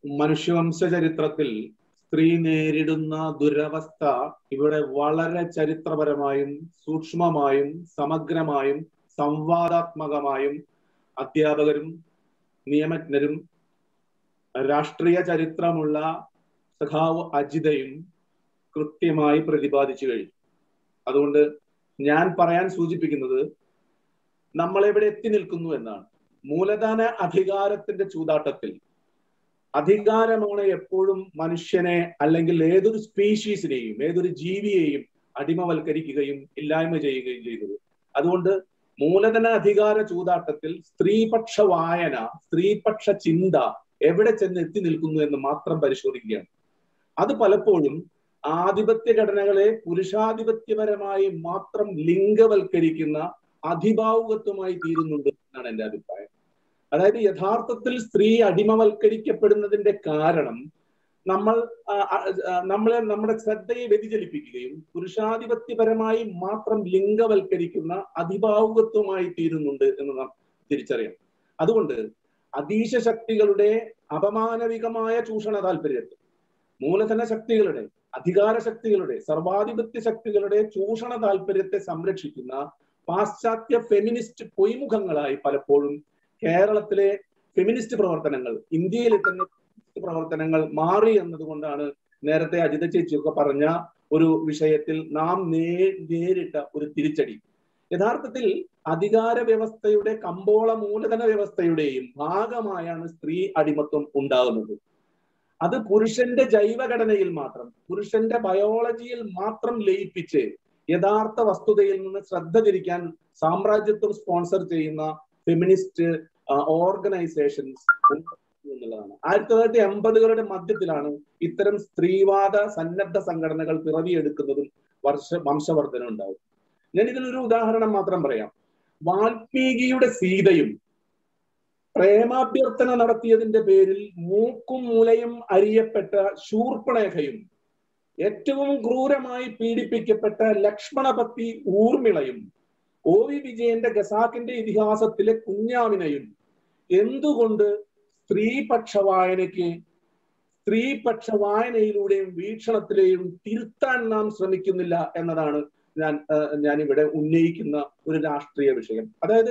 മനുഷ്യവംശ ചരിത്രത്തിൽ സ്ത്രീ നേരിടുന്ന ദുരവസ്ഥ ഇവിടെ വളരെ ചരിത്രപരമായും സൂക്ഷ്മമായും സമഗ്രമായും സംവാദാത്മകമായും അധ്യാപകരും നിയമജ്ഞരും രാഷ്ട്രീയ ചരിത്രമുള്ള സഖാവ് അജിതയും കൃത്യമായി പ്രതിപാദിച്ചു കഴിഞ്ഞു അതുകൊണ്ട് ഞാൻ പറയാൻ സൂചിപ്പിക്കുന്നത് നമ്മൾ എവിടെ എത്തി നിൽക്കുന്നു എന്നാണ് മൂലധന അധികാരത്തിന്റെ ചൂതാട്ടത്തിൽ അധികാരമാണ് എപ്പോഴും മനുഷ്യനെ അല്ലെങ്കിൽ ഏതൊരു സ്പീഷീസിനെയും ഏതൊരു ജീവിയെയും അടിമവൽക്കരിക്കുകയും ഇല്ലായ്മ ചെയ്യുകയും ചെയ്തത് അതുകൊണ്ട് മൂലധന അധികാര ചൂതാട്ടത്തിൽ സ്ത്രീപക്ഷ വായന സ്ത്രീപക്ഷ ചിന്ത എവിടെ ചെന്ന് എത്തി നിൽക്കുന്നു എന്ന് മാത്രം പരിശോധിക്കുകയാണ് അത് പലപ്പോഴും ആധിപത്യ ഘടനകളെ പുരുഷാധിപത്യപരമായി മാത്രം ലിംഗവൽക്കരിക്കുന്ന അധിഭാവുകത്വമായി തീരുന്നുണ്ട് എന്നാണ് എന്റെ അഭിപ്രായം അതായത് യഥാർത്ഥത്തിൽ സ്ത്രീ അടിമവൽക്കരിക്കപ്പെടുന്നതിന്റെ കാരണം നമ്മൾ നമ്മളെ നമ്മുടെ ശ്രദ്ധയെ വ്യതിചലിപ്പിക്കുകയും പുരുഷാധിപത്യപരമായി മാത്രം ലിംഗവൽക്കരിക്കുന്ന അധിഭാവുകത്വമായി തീരുന്നുണ്ട് എന്ന് നാം തിരിച്ചറിയാം അതുകൊണ്ട് അതീശ ശക്തികളുടെ അപമാനവികമായ ചൂഷണ താല്പര്യത്തെ മൂലധന ശക്തികളുടെ അധികാര ശക്തികളുടെ സർവാധിപത്യ ശക്തികളുടെ ചൂഷണ താല്പര്യത്തെ സംരക്ഷിക്കുന്ന പാശ്ചാത്യ ഫെമിനിസ്റ്റ് പൊയ്മുഖങ്ങളായി പലപ്പോഴും കേരളത്തിലെ ഫെമിനിസ്റ്റ് പ്രവർത്തനങ്ങൾ ഇന്ത്യയിലെ തന്നെ പ്രവർത്തനങ്ങൾ മാറി എന്നതുകൊണ്ടാണ് നേരത്തെ അജിത ചേച്ചിയൊക്കെ പറഞ്ഞ ഒരു വിഷയത്തിൽ നാം നേ നേരിട്ട ഒരു തിരിച്ചടി യഥാർത്ഥത്തിൽ അധികാര വ്യവസ്ഥയുടെ കമ്പോള മൂലധന വ്യവസ്ഥയുടെയും ഭാഗമായാണ് സ്ത്രീ അടിമത്വം ഉണ്ടാകുന്നത് അത് പുരുഷന്റെ ജൈവഘടനയിൽ മാത്രം പുരുഷന്റെ ബയോളജിയിൽ മാത്രം ലയിപ്പിച്ച് യഥാർത്ഥ വസ്തുതയിൽ നിന്ന് ശ്രദ്ധ തിരിക്കാൻ സാമ്രാജ്യത്വം സ്പോൺസർ ചെയ്യുന്ന ഫെമിനിസ്റ്റ് ഓർഗനൈസേഷൻസ് എന്നുള്ളതാണ് ആയിരത്തി തൊള്ളായിരത്തി എൺപതുകളുടെ മധ്യത്തിലാണ് ഇത്തരം സ്ത്രീവാദ സന്നദ്ധ സംഘടനകൾ പിറവിയെടുക്കുന്നതും വർഷ വംശവർദ്ധനം ഉണ്ടാവും ഞാൻ ഇതിനൊരു ഉദാഹരണം മാത്രം പറയാം വാൽമീകിയുടെ സീതയും പ്രേമാഭ്യർത്ഥന നടത്തിയതിന്റെ പേരിൽ മൂക്കും മൂലയും അരിയപ്പെട്ട ശൂർപ്പണേഖയും ഏറ്റവും ക്രൂരമായി പീഡിപ്പിക്കപ്പെട്ട ലക്ഷ്മണപത്തി ഊർമിളയും ഒ വി വിജയന്റെ ഗസാക്കിന്റെ ഇതിഹാസത്തിലെ കുഞ്ഞാമിനയും എന്തുകൊണ്ട് സ്ത്രീപക്ഷ വായനയ്ക്ക് സ്ത്രീപക്ഷ വായനയിലൂടെയും വീക്ഷണത്തിലെയും തിരുത്താൻ നാം ശ്രമിക്കുന്നില്ല എന്നതാണ് ഞാൻ ഞാൻ ഇവിടെ ഉന്നയിക്കുന്ന ഒരു രാഷ്ട്രീയ വിഷയം അതായത്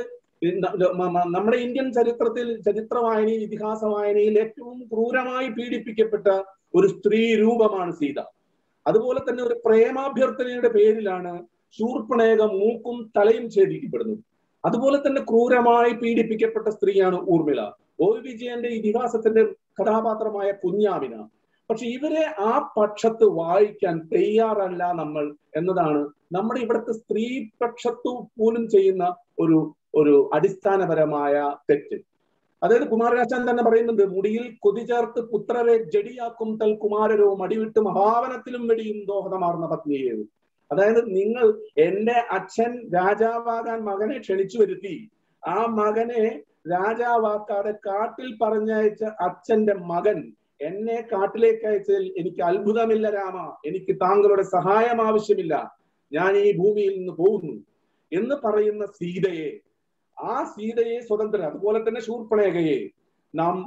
നമ്മുടെ ഇന്ത്യൻ ചരിത്രത്തിൽ ചരിത്ര വായനയിൽ ഇതിഹാസ വായനയിൽ ഏറ്റവും ക്രൂരമായി പീഡിപ്പിക്കപ്പെട്ട ഒരു സ്ത്രീ രൂപമാണ് സീത അതുപോലെ തന്നെ ഒരു പ്രേമാഭ്യർത്ഥനയുടെ പേരിലാണ് ശൂർപ്പണേക മൂക്കും തലയും ഛേദിക്കപ്പെടുന്നത് അതുപോലെ തന്നെ ക്രൂരമായി പീഡിപ്പിക്കപ്പെട്ട സ്ത്രീയാണ് ഊർമിള ഒ വിജയന്റെ ഇതിഹാസത്തിന്റെ കഥാപാത്രമായ കുഞ്ഞാമിന പക്ഷെ ഇവരെ ആ പക്ഷത്ത് വായിക്കാൻ തയ്യാറല്ല നമ്മൾ എന്നതാണ് നമ്മുടെ ഇവിടുത്തെ സ്ത്രീ പക്ഷത്തു പോലും ചെയ്യുന്ന ഒരു ഒരു അടിസ്ഥാനപരമായ തെറ്റ് അതായത് കുമാരനാശാൻ തന്നെ പറയുന്നുണ്ട് മുടിയിൽ കൊതി ചേർത്ത് പുത്രരെ ജഡിയാക്കും തൽ കുമാരരോ മടിവിട്ട് മഹാവനത്തിലും വെടിയും ദോഹദമാർന്ന പത്നിയെ അതായത് നിങ്ങൾ എന്റെ അച്ഛൻ രാജാവാകാൻ മകനെ ക്ഷണിച്ചു വരുത്തി ആ മകനെ രാജാവാക്കാതെ കാട്ടിൽ പറഞ്ഞയച്ച അച്ഛന്റെ മകൻ എന്നെ കാട്ടിലേക്ക് അയച്ചതിൽ എനിക്ക് അത്ഭുതമില്ല രാമ എനിക്ക് താങ്കളുടെ സഹായം ആവശ്യമില്ല ഞാൻ ഈ ഭൂമിയിൽ നിന്ന് പോകുന്നു എന്ന് പറയുന്ന സീതയെ ആ സീതയെ സ്വതന്ത്ര അതുപോലെ തന്നെ ശൂർപ്പണേകയെ നാം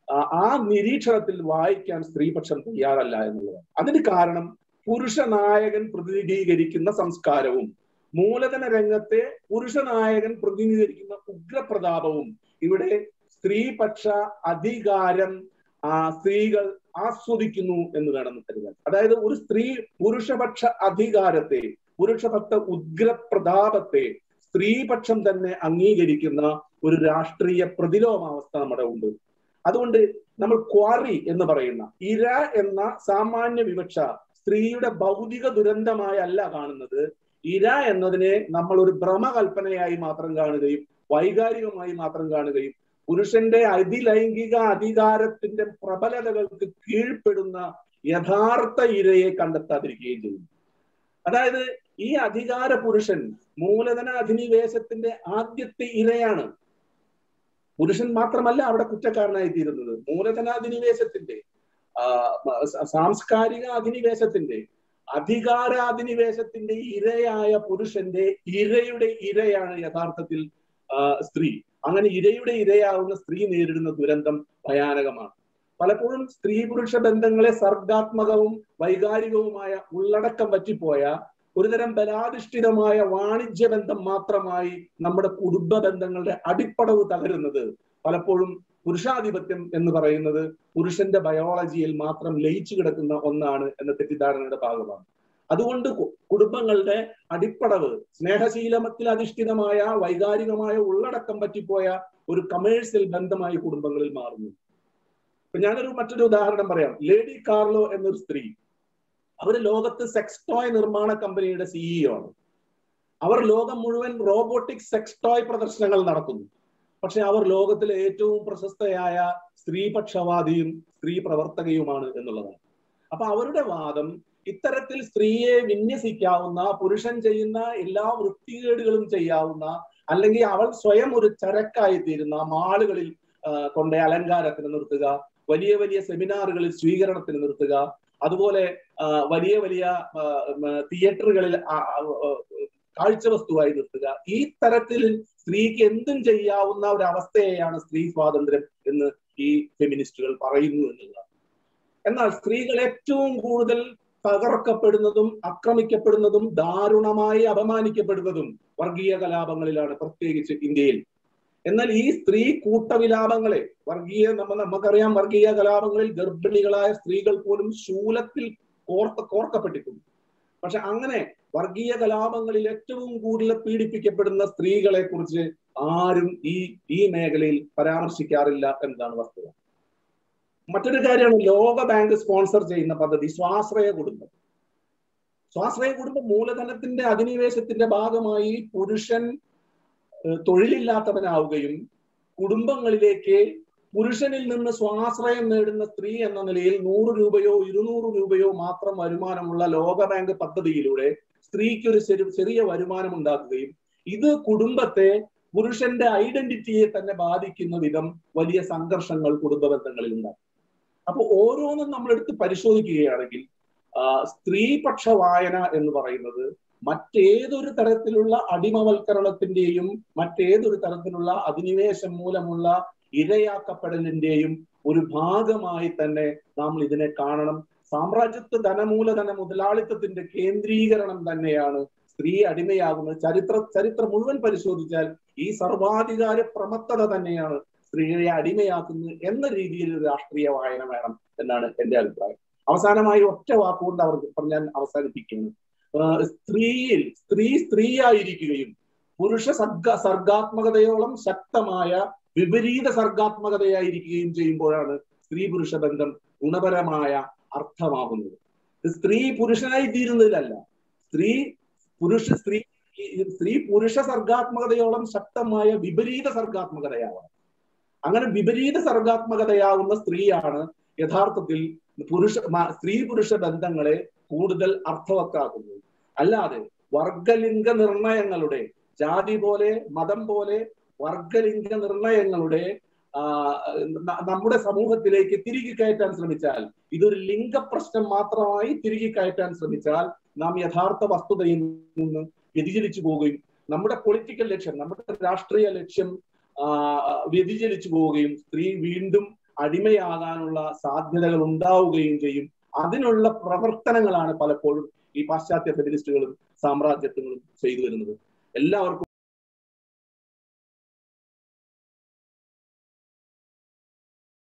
ആ നിരീക്ഷണത്തിൽ വായിക്കാൻ സ്ത്രീപക്ഷം തയ്യാറല്ല എന്നുള്ളതാണ് അതിന് കാരണം പുരുഷ നായകൻ പ്രതിനിധീകരിക്കുന്ന സംസ്കാരവും മൂലധന രംഗത്തെ പുരുഷ നായകൻ പ്രതിനിധീകരിക്കുന്ന ഉഗ്രപ്രതാപവും ഇവിടെ സ്ത്രീപക്ഷ അധികാരം ആ സ്ത്രീകൾ ആസ്വദിക്കുന്നു എന്ന് വേണം കരുതാൻ അതായത് ഒരു സ്ത്രീ പുരുഷപക്ഷ അധികാരത്തെ പുരുഷപക്ഷ ഉഗ്രപ്രതാപത്തെ സ്ത്രീപക്ഷം തന്നെ അംഗീകരിക്കുന്ന ഒരു രാഷ്ട്രീയ പ്രതിലോമാവസ്ഥ നമ്മുടെ ഉണ്ട് അതുകൊണ്ട് നമ്മൾ ക്വാറി എന്ന് പറയുന്ന ഇര എന്ന സാമാന്യ വിവക്ഷ സ്ത്രീയുടെ ഭൗതിക ദുരന്തമായി അല്ല കാണുന്നത് ഇര എന്നതിനെ നമ്മൾ ഒരു ഭ്രമകൽപ്പനയായി മാത്രം കാണുകയും വൈകാരികമായി മാത്രം കാണുകയും പുരുഷന്റെ അതിലൈംഗിക അധികാരത്തിന്റെ പ്രബലതകൾക്ക് കീഴ്പ്പെടുന്ന യഥാർത്ഥ ഇരയെ കണ്ടെത്താതിരിക്കുകയും ചെയ്യുന്നു അതായത് ഈ അധികാര പുരുഷൻ മൂലധന അധിനിവേശത്തിന്റെ ആദ്യത്തെ ഇരയാണ് പുരുഷൻ മാത്രമല്ല അവിടെ കുറ്റക്കാരനായി തീരുന്നത് മൂലധന അധിനിവേശത്തിന്റെ സാംസ്കാരിക അധിനിവേശത്തിന്റെ അധികാര അധിനിവേശത്തിന്റെ ഇരയായ പുരുഷന്റെ ഇരയുടെ ഇരയാണ് യഥാർത്ഥത്തിൽ സ്ത്രീ അങ്ങനെ ഇരയുടെ ഇരയാവുന്ന സ്ത്രീ നേരിടുന്ന ദുരന്തം ഭയാനകമാണ് പലപ്പോഴും സ്ത്രീ പുരുഷ ബന്ധങ്ങളെ സർഗാത്മകവും വൈകാരികവുമായ ഉള്ളടക്കം പറ്റിപ്പോയ ഒരുതരം ബലാധിഷ്ഠിതമായ വാണിജ്യ ബന്ധം മാത്രമായി നമ്മുടെ കുടുംബ ബന്ധങ്ങളുടെ അടിപ്പടവ് തകരുന്നത് പലപ്പോഴും പുരുഷാധിപത്യം എന്ന് പറയുന്നത് പുരുഷന്റെ ബയോളജിയിൽ മാത്രം ലയിച്ചു കിടക്കുന്ന ഒന്നാണ് എന്ന തെറ്റിദ്ധാരണയുടെ ഭാഗമാണ് അതുകൊണ്ട് കുടുംബങ്ങളുടെ അടിപ്പടവ് സ്നേഹശീലമത്തിൽ അധിഷ്ഠിതമായ വൈകാരികമായ ഉള്ളടക്കം പറ്റിപ്പോയ ഒരു കമേഴ്സ്യൽ ബന്ധമായി കുടുംബങ്ങളിൽ മാറുന്നു ഇപ്പൊ ഞാനൊരു മറ്റൊരു ഉദാഹരണം പറയാം ലേഡി കാർലോ എന്നൊരു സ്ത്രീ അവര് ലോകത്ത് സെക്സ് ടോയ് നിർമ്മാണ കമ്പനിയുടെ സിഇഒ ആണ് അവർ ലോകം മുഴുവൻ റോബോട്ടിക് സെക്സ് ടോയ് പ്രദർശനങ്ങൾ നടത്തുന്നു പക്ഷെ അവർ ലോകത്തിലെ ഏറ്റവും പ്രശസ്തയായ സ്ത്രീപക്ഷവാദിയും സ്ത്രീ പ്രവർത്തകയുമാണ് എന്നുള്ളതാണ് അപ്പൊ അവരുടെ വാദം ഇത്തരത്തിൽ സ്ത്രീയെ വിന്യസിക്കാവുന്ന പുരുഷൻ ചെയ്യുന്ന എല്ലാ വൃത്തികേടുകളും ചെയ്യാവുന്ന അല്ലെങ്കിൽ അവൾ സ്വയം ഒരു ചരക്കായി തീരുന്ന മാളുകളിൽ കൊണ്ട് അലങ്കാരത്തിന് നിർത്തുക വലിയ വലിയ സെമിനാറുകളിൽ സ്വീകരണത്തിന് നിർത്തുക അതുപോലെ വലിയ വലിയ തിയേറ്ററുകളിൽ കാഴ്ചവസ്തുവായി നിർത്തുക ഈ തരത്തിൽ സ്ത്രീക്ക് എന്തും ചെയ്യാവുന്ന ഒരു അവസ്ഥയെയാണ് സ്ത്രീ സ്വാതന്ത്ര്യം എന്ന് ഈ ഫെമിനിസ്റ്റുകൾ പറയുന്നു എന്നുള്ളതാണ് എന്നാൽ സ്ത്രീകൾ ഏറ്റവും കൂടുതൽ തകർക്കപ്പെടുന്നതും ആക്രമിക്കപ്പെടുന്നതും ദാരുണമായി അപമാനിക്കപ്പെടുന്നതും വർഗീയ കലാപങ്ങളിലാണ് പ്രത്യേകിച്ച് ഇന്ത്യയിൽ എന്നാൽ ഈ സ്ത്രീ കൂട്ടവിലാപങ്ങളെ വർഗീയ നമ്മ നമുക്കറിയാം വർഗീയ കലാപങ്ങളിൽ ഗർഭിണികളായ സ്ത്രീകൾ പോലും ശൂലത്തിൽ കോർത്ത കോർക്കപ്പെട്ടിട്ടുണ്ട് പക്ഷെ അങ്ങനെ വർഗീയ കലാപങ്ങളിൽ ഏറ്റവും കൂടുതൽ പീഡിപ്പിക്കപ്പെടുന്ന സ്ത്രീകളെ കുറിച്ച് ആരും ഈ ഈ മേഖലയിൽ പരാമർശിക്കാറില്ല എന്നതാണ് വസ്തുത മറ്റൊരു കാര്യമാണ് ലോക ബാങ്ക് സ്പോൺസർ ചെയ്യുന്ന പദ്ധതി സ്വാശ്രയ കുടുംബം സ്വാശ്രയ കുടുംബം മൂലധനത്തിന്റെ അധിനിവേശത്തിന്റെ ഭാഗമായി പുരുഷൻ തൊഴിലില്ലാത്തവനാവുകയും കുടുംബങ്ങളിലേക്ക് പുരുഷനിൽ നിന്ന് സ്വാശ്രയം നേടുന്ന സ്ത്രീ എന്ന നിലയിൽ നൂറ് രൂപയോ ഇരുന്നൂറ് രൂപയോ മാത്രം വരുമാനമുള്ള ലോക ബാങ്ക് പദ്ധതിയിലൂടെ സ്ത്രീക്ക് ഒരു ചെറിയ വരുമാനം ഉണ്ടാക്കുകയും ഇത് കുടുംബത്തെ പുരുഷന്റെ ഐഡന്റിറ്റിയെ തന്നെ ബാധിക്കുന്ന വിധം വലിയ സംഘർഷങ്ങൾ കുടുംബ ബന്ധങ്ങളിൽ ഉണ്ടാകും അപ്പൊ ഓരോന്നും നമ്മളെടുത്ത് പരിശോധിക്കുകയാണെങ്കിൽ സ്ത്രീപക്ഷ വായന എന്ന് പറയുന്നത് മറ്റേതൊരു തരത്തിലുള്ള അടിമവൽക്കരണത്തിന്റെയും മറ്റേതൊരു തരത്തിലുള്ള അധിനിവേശം മൂലമുള്ള ഇരയാക്കപ്പെടലിന്റെയും ഒരു ഭാഗമായി തന്നെ നമ്മൾ ഇതിനെ കാണണം സാമ്രാജ്യത്വ ധനമൂലധന മുതലാളിത്തത്തിന്റെ കേന്ദ്രീകരണം തന്നെയാണ് സ്ത്രീ അടിമയാകുന്നത് ചരിത്ര ചരിത്രം മുഴുവൻ പരിശോധിച്ചാൽ ഈ സർവാധികാര പ്രമത്തത തന്നെയാണ് സ്ത്രീകളെ അടിമയാക്കുന്നത് എന്ന രീതിയിൽ ഒരു രാഷ്ട്രീയ വായന വേണം എന്നാണ് എന്റെ അഭിപ്രായം അവസാനമായി ഒറ്റ വാക്കുകൊണ്ട് അവർ ഞാൻ അവസാനിപ്പിക്കുന്നു സ്ത്രീയിൽ സ്ത്രീ സ്ത്രീയായിരിക്കുകയും പുരുഷ സർഗ സർഗാത്മകതയോളം ശക്തമായ വിപരീത സർഗാത്മകതയായിരിക്കുകയും ചെയ്യുമ്പോഴാണ് സ്ത്രീ പുരുഷ ബന്ധം ഗുണപരമായ അർത്ഥമാകുന്നത് സ്ത്രീ പുരുഷനായി തീരുന്നതിലല്ല സ്ത്രീ പുരുഷ സ്ത്രീ സ്ത്രീ പുരുഷ സർഗാത്മകതയോളം ശക്തമായ വിപരീത സർഗാത്മകതയാവാം അങ്ങനെ വിപരീത സർഗാത്മകതയാവുന്ന സ്ത്രീയാണ് യഥാർത്ഥത്തിൽ പുരുഷ സ്ത്രീ പുരുഷ ബന്ധങ്ങളെ കൂടുതൽ അർത്ഥവത്താക്കുന്നത് അല്ലാതെ വർഗലിംഗ നിർണയങ്ങളുടെ ജാതി പോലെ മതം പോലെ വർഗലിംഗ നിർണയങ്ങളുടെ നമ്മുടെ സമൂഹത്തിലേക്ക് തിരികെ കയറ്റാൻ ശ്രമിച്ചാൽ ഇതൊരു ലിംഗ പ്രശ്നം മാത്രമായി തിരികെ കയറ്റാൻ ശ്രമിച്ചാൽ നാം യഥാർത്ഥ വസ്തുതയിൽ നിന്ന് വ്യതിചലിച്ചു പോവുകയും നമ്മുടെ പൊളിറ്റിക്കൽ ലക്ഷ്യം നമ്മുടെ രാഷ്ട്രീയ ലക്ഷ്യം വ്യതിചലിച്ചു പോവുകയും സ്ത്രീ വീണ്ടും അടിമയാകാനുള്ള സാധ്യതകൾ ഉണ്ടാവുകയും ചെയ്യും അതിനുള്ള പ്രവർത്തനങ്ങളാണ് പലപ്പോഴും ഈ പാശ്ചാത്യ ഫെമിനിസ്റ്റുകളും സാമ്രാജ്യത്വങ്ങളും ചെയ്തു വരുന്നത് എല്ലാവർക്കും